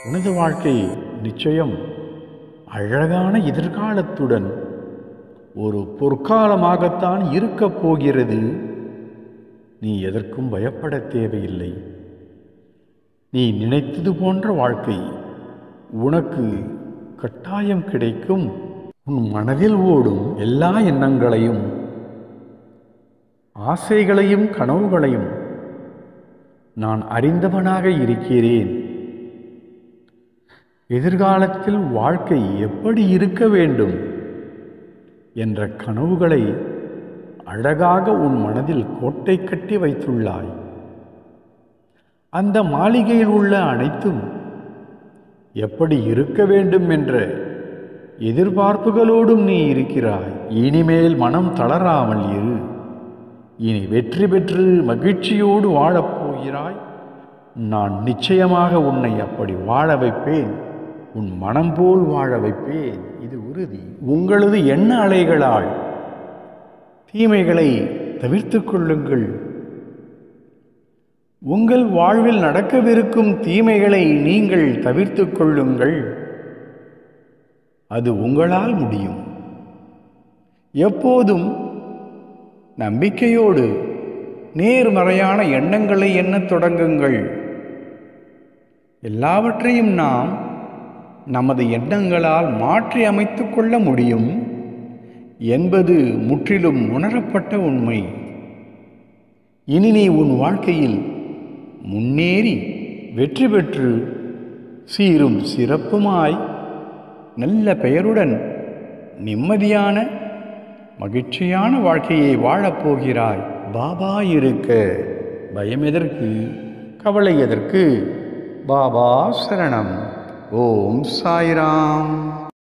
உனது வாழ்க்கை நிச்சயம் அழகான எதிர்காலத்துடன் ஒரு பொற்காலமாகத்தான் இருக்கப் போகிறது நீ எதற்கும் பயப்பட தேவையில்லை நீ நினைத்தது போன்ற வாழ்க்கை உனக்கு கட்டாயம் கிடைக்கும் உன் மனதில் ஓடும் எல்லா எண்ணங்களையும் ஆசைகளையும் கனவுகளையும் நான் அறிந்தவனாக இருக்கிறேன் எதிர்காலத்தில் வாழ்க்கை எப்படி இருக்க வேண்டும் என்ற கனவுகளை அழகாக உன் மனதில் கோட்டை கட்டி வைத்துள்ளாய் அந்த மாளிகையில் உள்ள அனைத்தும் எப்படி இருக்க வேண்டும் என்ற எதிர்பார்ப்புகளோடும் நீ இருக்கிறாய் இனிமேல் மனம் தளராமல் இரு இனி வெற்றி பெற்று மகிழ்ச்சியோடு வாழப் போகிறாய் நான் நிச்சயமாக உன்னை அப்படி வாழ வைப்பேன் உன் மனம் போல் வாழ வைப்பேன் இது உறுதி உங்களது எண்ண அலைகளால் தீமைகளை தவிர்த்து கொள்ளுங்கள் உங்கள் வாழ்வில் நடக்கவிருக்கும் தீமைகளை நீங்கள் தவிர்த்து கொள்ளுங்கள் அது உங்களால் முடியும் எப்போதும் நம்பிக்கையோடு நேர்மறையான எண்ணங்களை எண்ணத் தொடங்குங்கள் எல்லாவற்றையும் நாம் நமது எண்ணங்களால் மாற்றி அமைத்துக் கொள்ள முடியும் என்பது முற்றிலும் உணரப்பட்ட உண்மை இனி நீ உன் வாழ்க்கையில் முன்னேறி வெற்றி பெற்று சீரும் சிறப்புமாய் நல்ல பெயருடன் நிம்மதியான மகிழ்ச்சியான வாழ்க்கையை வாழப்போகிறாய் பாபா இருக்க பயம் எதற்கு கவலை எதற்கு பாபா சரணம் ஓம் சாய்ராம்